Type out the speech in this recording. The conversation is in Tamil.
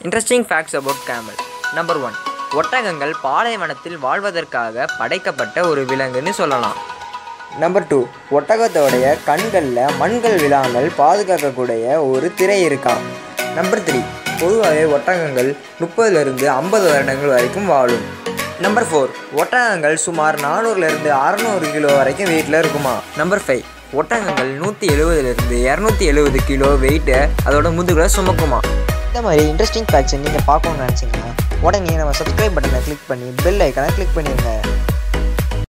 interesting facts about camel number one ஒட்டகங்கள் பாலைவனத்தில் வாழ்வதற்காக படைக்கப்பட்ட ஒரு விலங்குன்னு சொல்லலாம் நம்பர் டூ ஒட்டகத்தோடைய கண்களில் மண்கள் விழாமல் பாதுகாக்கக்கூடிய ஒரு திரை இருக்காம் நம்பர் த்ரீ பொதுவாகவே ஒட்டகங்கள் முப்பதுலேருந்து ஐம்பது வருடங்கள் வரைக்கும் வாழும் நம்பர் ஃபோர் ஒட்டகங்கள் சுமார் நானூறுலேருந்து அறநூறு கிலோ வரைக்கும் வெயிட்டில் இருக்குமா நம்பர் ஃபைவ் ஒட்டகங்கள் நூற்றி எழுபதுலேருந்து இரநூத்தி எழுபது கிலோ வெயிட்டை அதோட முதுகில் சுமக்குமா இந்த மாதிரி இன்ட்ரெஸ்டிங் ஃபேக்ட்ஸ் நீங்கள் பார்க்கணும்னு நினச்சிங்கன்னா உடனே நம்ம சப்ஸ்கிரைப் பட்டனை கிளிக் பண்ணி பெல் ஐக்கனை கிளிக் பண்ணிடுங்க